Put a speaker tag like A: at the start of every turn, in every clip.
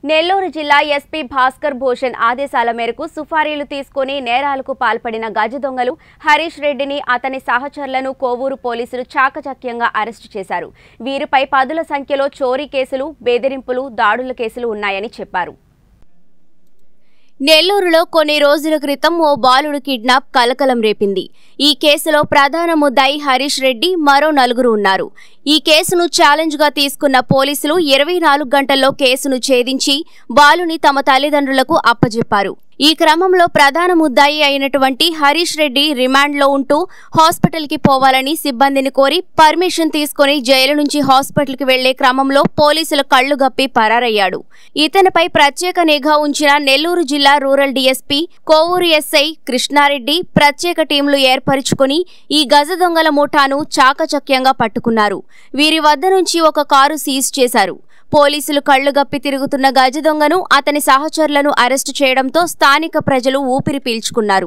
A: నెల్లూరు జిల్లా ఎస్పీ భాస్కర్ భూషణ్ ఆదేశాల మేరకు సుఫారీలు తీసుకుని నేరాలకు పాల్పడిన గజ దొంగలు హరీష్ రెడ్డిని అతని సహచరులను కోవూరు పోలీసులు చాకచక్యంగా అరెస్టు చేశారు వీరిపై పదుల సంఖ్యలో చోరీ కేసులు బెదిరింపులు దాడుల కేసులు ఉన్నాయని చెప్పారు నెల్లూరులో కొన్ని రోజుల క్రితం ఓ బాలుడు కిడ్నాప్ కలకలం రేపింది ఈ కేసులో ప్రధాన ముద్దాయి హరీష్ రెడ్డి మరో నలుగురు ఉన్నారు ఈ కేసును ఛాలెంజ్ గా తీసుకున్న పోలీసులు ఇరవై నాలుగు గంటల్లో కేసును ఛేదించి బాలుని తమ తల్లిదండ్రులకు అప్పజెప్పారు ఈ క్రమంలో ప్రధాన ముద్దాయి అయినటువంటి హరీష్ రెడ్డి రిమాండ్లో ఉంటూ హాస్పిటల్కి పోవాలని సిబ్బందిని కోరి పర్మిషన్ తీసుకుని జైలు నుంచి హాస్పిటల్కి వెళ్లే క్రమంలో పోలీసుల కళ్లు గప్పి పరారయ్యాడు ఇతనిపై ప్రత్యేక నిఘా ఉంచిన నెల్లూరు జిల్లా rural DSP Kovuru SI Krishna Reddy ప్రత్యేక టీంలు ఏర్పరుచుకుని ఈ గజ దొంగల ముఠాను చాకచక్యంగా పట్టుకున్నారు వీరి వద్ద నుంచి ఒక కారు సీజ్ చేశారు పోలీసులు కళ్లు గప్పి తిరుగుతున్న గజ దొంగను అతని సహచరులను అరెస్టు చేయడంతో స్థానిక ప్రజలు ఊపిరి పీల్చుకున్నారు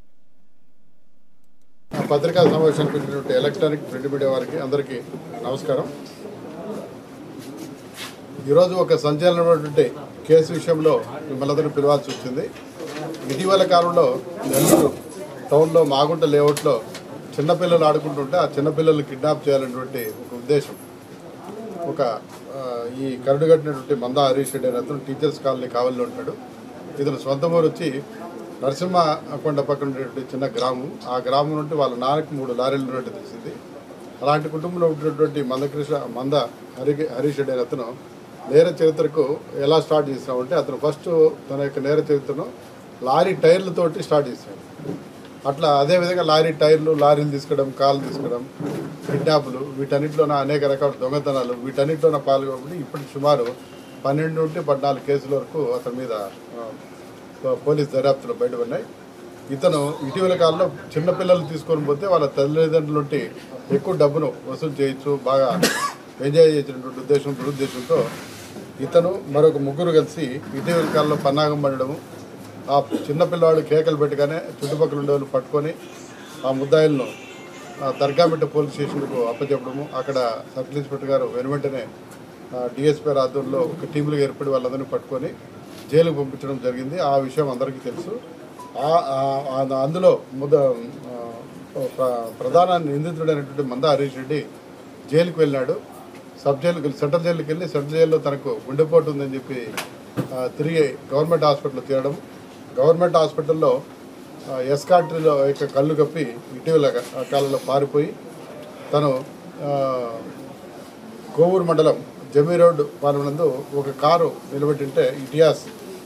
B: ఆ పత్రికా సమావేశానికి వచ్చినటువంటి ఎలక్ట్రానిక్ ప్రింట్ మీడియా వారికి అందరికీ నమస్కారం ఈరోజు ఒక సంచలనమైనటువంటి కేసు విషయంలో మిమ్మల్ని అందరినీ పిలవాల్సి వచ్చింది ఇటీవల కాలంలో నెల్లూరు టౌన్లో మాగుంట లేఅవుట్లో చిన్నపిల్లలు ఆడుకుంటుంటే ఆ చిన్నపిల్లలు కిడ్నాప్ చేయాలనేటువంటి ఒక ఉద్దేశం ఒక ఆ, ఈ కరడు కట్టినటువంటి మందా హరీష్ రెడ్డి అనే అతను టీచర్స్ కాలనీ కావలిలో ఉంటాడు ఇతను సొంత ఊరు వచ్చి నరసింహ కొండ పక్కన ఉండేటువంటి చిన్న గ్రామం ఆ గ్రామం నుండి వాళ్ళ నాన్నకి మూడు లారీలు ఉన్నట్టు తెలిసింది అలాంటి కుటుంబంలో ఉంటున్నటువంటి మందకృష్ణ మంద హరి హరీష్ రెడ్డి అనే అతను నేర చరిత్రకు ఎలా స్టార్ట్ చేసినామంటే అతను ఫస్ట్ తన యొక్క నేర చరిత్రను లారీ టైర్లతోటి స్టార్ట్ చేశాడు అట్లా అదేవిధంగా లారీ టైర్లు లారీలు తీసుకోవడం కాళ్ళు తీసుకోవడం కిడ్నాపులు వీటన్నిటిలోన అనేక రకాల దొంగతనాలు వీటన్నిటిలోన పాల్గొని ఇప్పటికి సుమారు పన్నెండు నుండి పద్నాలుగు కేసుల వరకు అతని మీద ఆ, పోలీస్ దర్యాప్తులో బయటపడినాయి ఇతను ఇటీవల కాలంలో చిన్నపిల్లలు తీసుకొని పోతే వాళ్ళ తల్లిదండ్రుల నుండి ఎక్కువ డబ్బును వసూలు చేయొచ్చు బాగా ఎంజాయ్ చేసినటువంటి ఉద్దేశం దురుద్దేశంతో ఇతను మరొక ముగ్గురు కలిసి ఇటీవల కాలంలో పన్నాగం పడడము ఆ చిన్నపిల్లవాడు కేకలు పెట్టగానే చుట్టుపక్కల ఉండే వాళ్ళు పట్టుకొని ఆ ముద్దాయిలను ఆ దర్గామిట్ట పోలీస్ స్టేషన్కు అప్పచెప్పడము అక్కడ సబ్ ఇన్స్పెక్టర్ గారు వెనువెంటనే డిఎస్పీ ఆధ్వర్యంలో ఒక టీములుగా ఏర్పడి వాళ్ళందరినీ పట్టుకొని జైలుకు పంపించడం జరిగింది ఆ విషయం అందరికీ తెలుసు ఆ- ఆ- ఆ- అందులో ముద ఆ, ప్ర- ప్రధాన నిందితుడైనటువంటి మంద హరీష్ రెడ్డి జైలుకు వెళ్ళినాడు సబ్ జైలుకి వెళ్ళి సెంట్రల్ జైలుకి వెళ్ళి సెంట్రల్ జైల్లో తనకు గుండెపోటు ఉందని చెప్పి ఆ, తిరిగి గవర్నమెంట్ హాస్పిటల్ తీయడం గవర్నమెంట్ హాస్పిటల్లో ఆ, ఎస్కాట్రీలో యొక్క కళ్ళు కప్పి ఇటీవల కాలంలో పారిపోయి తను ఆ, కోవూరు మండలం జమీ రోడ్డు పాలనందు ఒక కారు నిలబెట్టింటే ఇటియాస్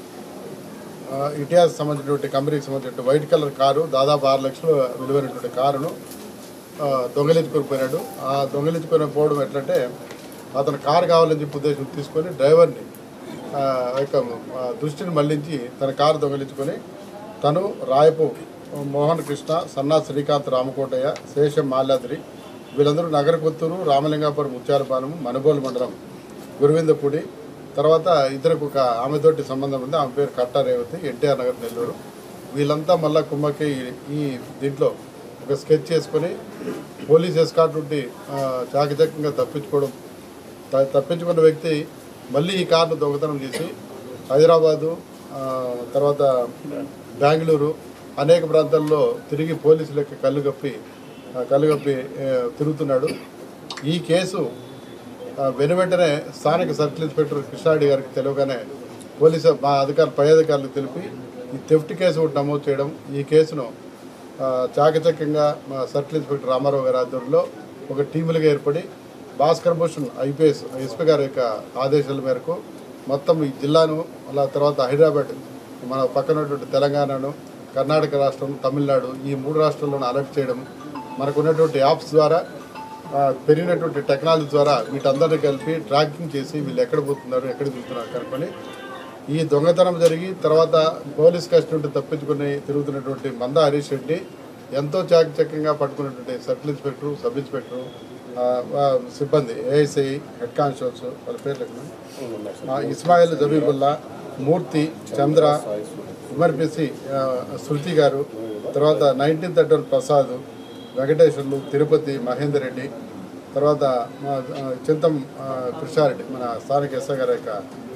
B: ఆ, ఇటియాస్ సంబంధించినటువంటి కంపెనీకి సంబంధించిన వైట్ కలర్ కారు దాదాపు ఆరు లక్షలు విలువైనటువంటి కారును ఆ, దొంగలించుకొని పోయినాడు ఆ దొంగలించుకొని పోవడం ఎట్లంటే అతను కారు కావాలని చెప్పి ఉద్దేశం తీసుకొని డ్రైవర్ని ఆ, యొక్క ఆ, దృష్టిని మళ్లించి తన కారు దొంగలించుకొని తను రాయపు మోహన్ కృష్ణ సన్నా శ్రీకాంత్ రామకోటయ్య శేషం మాల్యాద్రి వీళ్ళందరూ నగర కొత్తూరు రామలింగాపురం ముత్యాలపాలెం మనుబోలు మండలం గురువిందపూడి తర్వాత ఇద్దరికి ఒక ఆమెతోటి సంబంధం ఉంది ఆమె పేరు కట్ట రేవతి ఎన్టీఆర్ నగర్ నెల్లూరు వీళ్ళంతా మళ్ళా కుమ్మకి ఈ- ఈ దీంట్లో ఒక స్కెచ్ చేసుకొని పోలీస్ ఎస్కాట్ నుండి ఆ, చాకచక్యంగా తప్పించుకోవడం త- తప్పించుకున్న వ్యక్తి మళ్ళీ ఈ కార్ను దొంగతనం చేసి హైదరాబాదు ఆ, తర్వాత బెంగళూరు అనేక ప్రాంతాల్లో తిరిగి పోలీసులకి కళ్ళు కప్పి ఆ, కళ్ళు కప్పి ఆ, తిరుగుతున్నాడు ఈ కేసు ఆ, వెను వెంటనే స్థానిక సర్కిల్ ఇన్స్పెక్టర్ కృష్ణారెడ్డి గారికి తెలియగానే పోలీసు మా అధికారులు పై అధికారులకు తెలిపి ఈ థెఫ్ట్ కేసు ఒకటి నమోదు చేయడం ఈ కేసును ఆ, చాకచక్యంగా మా సర్కిల్ ఇన్స్పెక్టర్ రామారావు గారి ఆధ్వర్యంలో ఒక టీములుగా ఏర్పడి భాస్కర్ భూషణ్ ఐపీఎస్ ఎస్పీ గారి యొక్క ఆదేశాల మేరకు మొత్తం ఈ జిల్లాను అలా తర్వాత హైదరాబాద్ మన పక్కన ఉన్నటువంటి తెలంగాణను కర్ణాటక రాష్ట్రం తమిళనాడు ఈ మూడు రాష్ట్రాల్లోనూ అలర్ట్ చేయడం మనకు ఉన్నటువంటి యాప్స్ ద్వారా ఆ, పెరిగినటువంటి టెక్నాలజీ ద్వారా వీటందరినీ కలిపి ట్రాకింగ్ చేసి వీళ్ళు ఎక్కడ పోతున్నారు ఎక్కడ తిరుగుతున్నారు కనుక్కొని ఈ దొంగతనం జరిగి తర్వాత పోలీస్ కస్టడీ నుండి తప్పించుకుని తిరుగుతున్నటువంటి మంద హరీష్ రెడ్డి ఎంతో చాకచక్యంగా పట్టుకున్నటువంటి సర్కిల్ ఇన్స్పెక్టర్ సబ్ ఇన్స్పెక్టర్ ఆ, ఆ, సిబ్బంది ఏఎస్ఐ హెడ్ కానిస్టేబుల్స్ వాళ్ళ పేర్లు ఎక్కడ? ఆ, ఇస్మాయిల్ జబీబుల్లా మూర్తి చంద్ర ఎంఆర్పిసి శృతి గారు తర్వాత నైన్టీన్ థర్టీ ప్రసాద్ వెంకటేశ్వర్లు తిరుపతి మహేందర్ రెడ్డి తర్వాత మా ఆ, చింతం ఆ, కృష్ణారెడ్డి మన స్థానిక ఎస్ఐ గారి యొక్క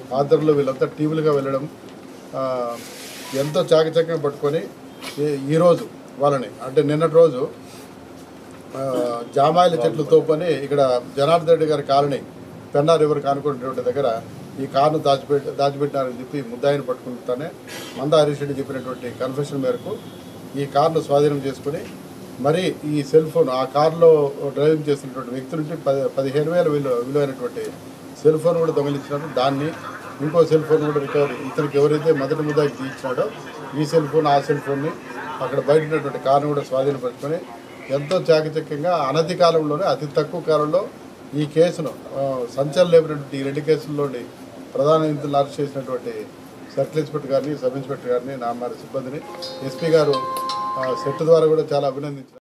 B: ఆధ్వర్యంలో వీళ్ళంతా టీములుగా వెళ్ళడం ఆ, ఎంతో చాకచక్యం పట్టుకొని ఈ- ఈరోజు వాళ్ళని అంటే నిన్నటి రోజు ఆ, జామాయిల చెట్లు తోపని ఇక్కడ జనార్దన్ రెడ్డి గారి కాలనీ పెన్నా రివర్ కానుకునేటువంటి దగ్గర ఈ కారును దాచిపెట్టి దాచిపెట్టినారని చెప్పి ముద్దాయిని పట్టుకుంటానే మంద హరీష్ రెడ్డి చెప్పినటువంటి కన్ఫెషన్ మేరకు ఈ కారును స్వాధీనం చేసుకుని మరి ఈ సెల్ ఫోన్ ఆ కారులో డ్రైవింగ్ చేస్తున్నటువంటి వ్యక్తి నుండి పది పదిహేను వేల విలువ విలువైనటువంటి సెల్ ఫోన్ కూడా దొంగిలించినారు దాన్ని ఇంకో సెల్ ఫోన్ కూడా రికవరీ ఇతనికి ఎవరైతే మొదటి ముద్దాయికి తీయించినాడో ఈ సెల్ ఫోన్ ఆ సెల్ ఫోన్ని అక్కడ బయట ఉన్నటువంటి కారును కూడా స్వాధీనపరుచుకొని ఎంతో చాకచక్యంగా అనతి కాలంలోనే అతి తక్కువ కాలంలో ఈ కేసును ఆ, సంచలనం లేపినటువంటి ఈ రెండు కేసుల్లోని ప్రధాన నిందితులను అరెస్ట్ చేసినటువంటి సర్కిల్ ఇన్స్పెక్టర్ గారిని సబ్ ఇన్స్పెక్టర్ గారిని నా మరి సిబ్బందిని ఎస్పీ గారు ఆ, సెట్ ద్వారా కూడా చాలా అభినందించారు